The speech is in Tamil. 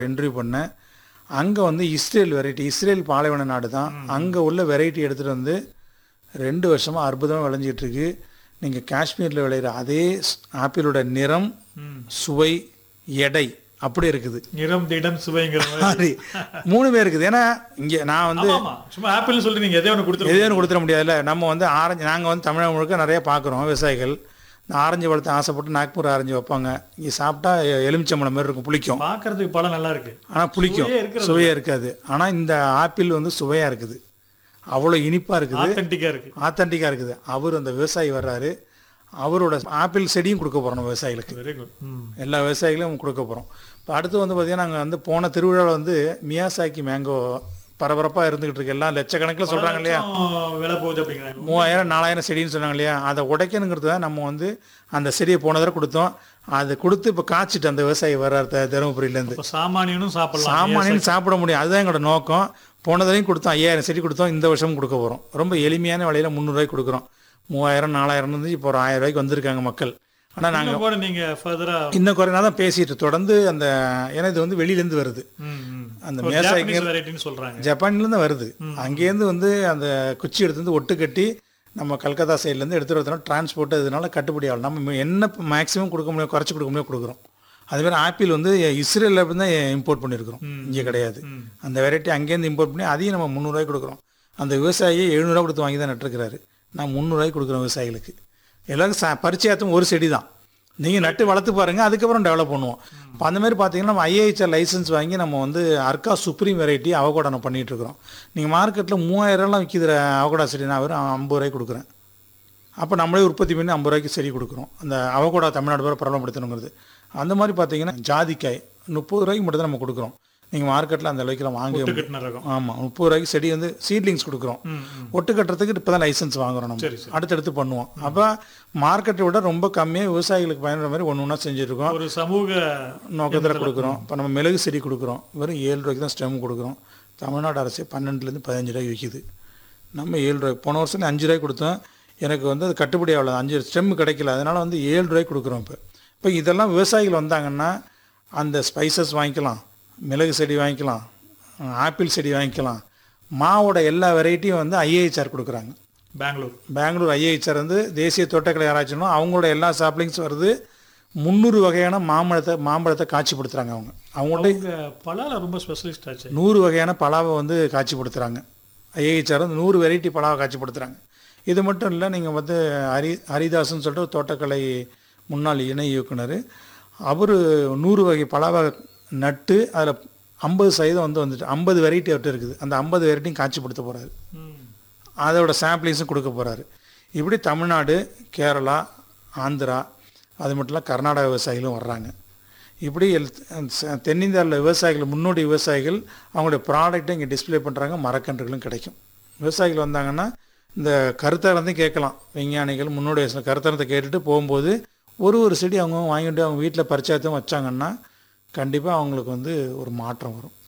இன்டர்வியூ பண்ணேன் அங்கே வந்து இஸ்ரேல் வெரைட்டி இஸ்ரேல் பாலைவன நாடு தான் அங்கே உள்ள வெரைட்டி எடுத்துகிட்டு வந்து ரெண்டு வருஷமாக அற்புதமாக விளைஞ்சிட்டு இருக்கு நீங்கள் காஷ்மீரில் விளையிற அதே ஸ்- ஆப்பிளோட நிறம் சுவை எடை அப்படி இருக்குது நிறம் திடம் சுவைங்கிற மாதிரி அது மூணு பேர் இருக்குது ஏன்னா இங்கே நான் வந்து ஆமா, ஆமா. சும்மா ஆப்பிள்னு சொல்லிட்டு நீங்க எதையோ ஒன்று கொடுத்துருவோம் எதையும் கொடுத்துட முடியாதுல்ல நம்ம வந்து ஆரஞ்சு நாங்கள் வந்து தமிழகம் முழுக்க நிறைய பார்க்குறோம் விவசாயிகள் இந்த ஆரஞ்சு பழத்தை ஆசைப்பட்டு நாக்பூர் ஆரஞ்சு வைப்பாங்க இங்கே சாப்பிட்டா எ- எலுமிச்சம்பழம் மாதிரி இருக்கும் புளிக்கும் பார்க்கறதுக்கு பழம் நல்லா இருக்கு ஆனால் புளிக்கும் சுவையே இருக்கிறது சுவையாக இருக்காது ஆனால் இந்த ஆப்பிள் வந்து சுவையாக இருக்குது அவ்வளோ இனிப்பாக இருக்குது ஆத்தென்டிக்கா இருக்கு ஆத்தன்டிக்காக இருக்குது அவர் அந்த விவசாயி வர்றாரு அவரோட ஆப்பிள் செடியும் கொடுக்க போகிறோம் விவசாயிகளுக்கு வெரி குட் எல்லா விவசாயிகளும் கொடுக்க போகிறோம் இப்போ அடுத்து வந்து பார்த்தீங்கன்னா நாங்கள் வந்து போன திருவிழாவில் வந்து மியாசாக்கி மேங்கோ பரபரப்பாக இருந்துகிட்டு இருக்கு எல்லாம் லட்சக்கணக்கில் சொல்கிறாங்க இல்லையா விலை போகுது அப்படிங்கிறாங்க மூவாயிரம் நாலாயிரம் செடின்னு சொன்னாங்க இல்லையா அதை உடைக்கணுங்கிறது தான் நம்ம வந்து அந்த செடியை போன தடவை கொடுத்தோம் அதை கொடுத்து இப்போ காய்ச்சிட்டு அந்த விவசாயி வர்றார் த- தருமபுரியிலேருந்து இப்போ சாமானியனும் சாப்பிடலாம் சாமானியன் சாப்பிட முடியும் அதுதான் எங்களோட நோக்கம் போன தடவையும் கொடுத்தோம் ஐயாயிரம் செடி கொடுத்தோம் இந்த வருஷமும் கொடுக்க போகிறோம் ரொம்ப எளிமையான விலையில முந்நூறுரூவாய்க்கு கொடுக்குறோம் மூவாயிரம் நாலாயிரம் இருந்து இப்போ ஒரு ஆயிரம் ரூபாய்க்கு வந்திருக்காங்க மக்கள் ஆனால் நாங்கள் இன்னும் கூட நீங்க ஃபர்தரா இன்னும் குறைனா தான் பேசிட்டு தொடர்ந்து அந்த ஏன்னா இது வந்து வெளியிலேருந்து வருது அந்த மேசாய்க்கு ஜாப்பனீஸ் வெரைட்டின்னு சொல்றாங்க ஜப்பான்லேருந்து வருது அங்கேருந்து வந்து அந்த குச்சி எடுத்து வந்து ஒட்டு கட்டி நம்ம கல்கத்தா சைட்லேருந்து எடுத்துகிட்டு வரதுனால டிரான்ஸ்போர்ட் இதனால கட்டுப்படி ஆகலாம் நம்ம என்ன மேக்ஸிமம் கொடுக்க முடியும் குறைச்சி கொடுக்க முடியும் கொடுக்குறோம் அதுமாதிரி ஆப்பிள் வந்து இஸ்ரேலில் இருந்து தான் இம்போர்ட் பண்ணியிருக்கிறோம் இங்கே கிடையாது அந்த வெரைட்டி அங்கேருந்து இம்போர்ட் பண்ணி அதையும் நம்ம முந்நூறுரூவாய்க்கு கொடுக்குறோம் அந்த விவசாயி எழுநூறுவா கொடுத்து வாங்கி தான் நட்டுருக்கிறாரு நான் முந்நூறுரூவாய்க்கு கொடுக்குறோம் விவசாயிகளுக்கு எல்லாரும் ச பரிச்சயத்தும் ஒரு செடி தான் நீங்கள் நட்டு வளர்த்து பாருங்கள் அதுக்கப்புறம் டெவலப் பண்ணுவோம் இப்போ அந்த மாதிரி பார்த்தீங்கன்னா நம்ம ஐஏஹெச்ஆர் லைசன்ஸ் வாங்கி நம்ம வந்து அர்க்கா சுப்ரீம் வெரைட்டி அவகோடா நம்ம பண்ணிட்டு இருக்கிறோம் நீங்கள் மார்க்கெட்டில் மூவாயிரம்லாம் விற்கிற அவகோடா செடி நான் வெறும் ஐம்பது ரூபாய்க்கு கொடுக்குறேன் அப்போ நம்மளே உற்பத்தி பண்ணி ஐம்பது ரூபாய்க்கு செடி கொடுக்குறோம் அந்த அவகோடா தமிழ்நாடு பேர் பிரபலப்படுத்தணுங்கிறது அந்த மாதிரி பார்த்தீங்கன்னா ஜாதிக்காய் முப்பது ரூபாய்க்கு மட்டும் தான் நம்ம கொடுக்குறோம் நீங்கள் மார்க்கெட்டில் அந்த அளவுக்குலாம் வாங்க கட்டின ரகம் ஆமாம் முப்பது ரூபாய்க்கு செடி வந்து சீட்லிங்ஸ் கொடுக்குறோம் ம், ம். ஒட்டு கட்டுறதுக்கு இப்போ தான் லைசன்ஸ் வாங்குறோம் நம்ம சரி, சரி. அடுத்தடுத்து பண்ணுவோம் அப்போ மார்க்கெட்டை விட ரொம்ப கம்மியாக விவசாயிகளுக்கு பயன்படுற மாதிரி ஒன்று ஒன்றா செஞ்சுருக்கோம் ஒரு சமூக நோக்கத்தில் கொடுக்குறோம் இப்போ நம்ம மிளகு செடி கொடுக்குறோம் வெறும் ஏழு ரூபாய்க்கு தான் ஸ்டெம் கொடுக்குறோம் தமிழ்நாடு அரசு பன்னெண்டுலேருந்து பதினஞ்சு ரூபாய்க்கு விற்கிது நம்ம ஏழு ரூபாய் போன வருஷம் அஞ்சு ரூபாய்க்கு கொடுத்தோம் எனக்கு வந்து அது கட்டுப்படி ஆகல அஞ்சு ஸ்டெம் கிடைக்கல அதனால் வந்து ஏழு ரூபாய்க்கு கொடுக்குறோம் இப்போ இப்போ இதெல்லாம் விவசாயிகள் வந்தாங்கன்னா அந்த ஸ்பைசஸ் வாங்கிக்கலாம் மிளகு செடி வாங்கிக்கலாம் ஆப்பிள் செடி வாங்கிக்கலாம் மாவோட எல்லா வெரைட்டியும் வந்து ஐஏஹெச்ஆர் கொடுக்குறாங்க பெங்களூர் பெங்களூர் ஐஏஹெச்ஆர் வந்து தேசிய தோட்டக்கலை ஆராய்ச்சினும் அவங்களோட எல்லா சாப்ளிங்ஸ் வருது முந்நூறு வகையான மாம்பழத்தை மாம்பழத்தை காட்சிப்படுத்துகிறாங்க அவங்க அவங்கள்ட்ட அவங்க பலால ரொம்ப ஸ்பெஷலிஸ்ட் ஆச்சு நூறு வகையான பலாவை வந்து காட்சிப்படுத்துகிறாங்க ஐஏஹெச்ஆர் வந்து நூறு வெரைட்டி பலாவை காட்சிப்படுத்துகிறாங்க இது மட்டும் இல்லை நீங்கள் வந்து ஹரி ஹரிதாஸ்ன்னு சொல்லிட்டு ஒரு தோட்டக்கலை முன்னாள் இணை இயக்குனர் அவர் நூறு வகை பலாவை நட்டு அதில் ஐம்பது சதவீதம் வந்து வந்துட்டு ஐம்பது வெரைட்டி அவர்கிட்ட இருக்குது அந்த ஐம்பது வெரைட்டியும் காட்சிப்படுத்த போகிறாரு ம். அதோட சாம்பிளிங்ஸும் கொடுக்க போகிறாரு இப்படி தமிழ்நாடு கேரளா ஆந்திரா அது மட்டும் இல்லை கர்நாடக விவசாயிகளும் வர்றாங்க இப்படி எல்- ச- தென்னிந்தியாவில் விவசாயிகள் முன்னோடி விவசாயிகள் அவங்களுடைய ப்ராடக்ட்டை இங்கே டிஸ்ப்ளே பண்ணுறாங்க மரக்கன்றுகளும் கிடைக்கும் விவசாயிகள் வந்தாங்கன்னா இந்த கருத்தரந்தையும் கேட்கலாம் விஞ்ஞானிகள் முன்னோடி விவசாய கருத்தரத்தை கேட்டுட்டு போகும்போது ஒரு ஒரு செடி அவங்க வாங்கிட்டு அவங்க வீட்டில் பரிச்சாயத்தும் வச்சாங்கன்னா கண்டிப்பாக அவங்களுக்கு வந்து ஒரு மாற்றம் வரும்